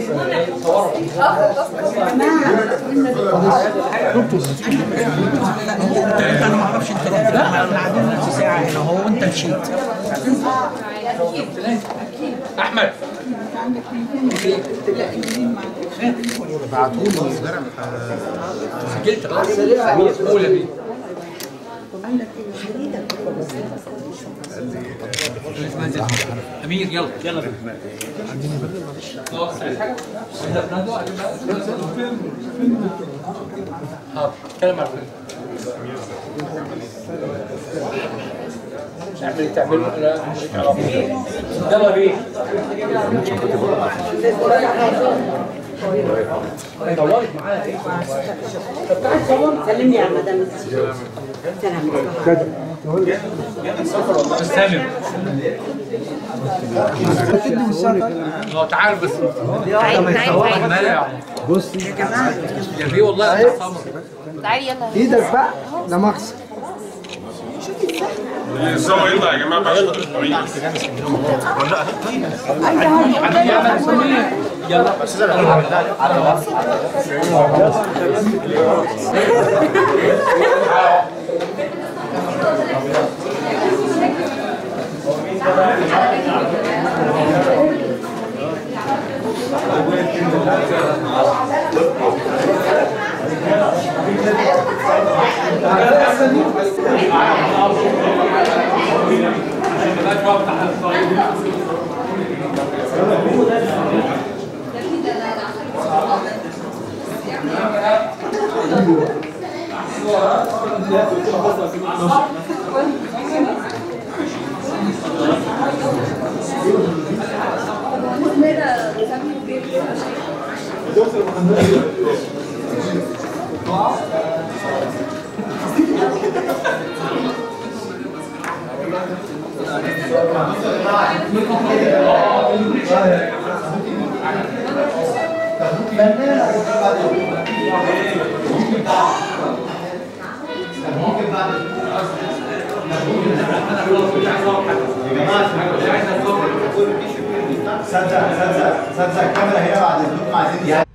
انا ما اعرفش انت رحت لا احنا قاعدين نص ساعه هنا اهو وانت مشيت احمد بعتوا لي امبارح سجلت خلاص قول يا بيه امير يلا يلا خلاص عايز حاجه؟ عايز فنادق؟ عايز بقى؟ حاضر اتكلم على الفيلم تعمل تعمل يلا بيه طولت معايا ايه؟ سلمني على مدام سلام سالم اه تعال بس تعالي تعالي تعالي مالع بصي يا بيه والله أنا سمر. تعالي يلا ايدك بقى لا مؤاخذه الصور يطلع يا جماعه بقى يلا صدق صدق صدق الكاميرا هنا بعد الدكتور عايزين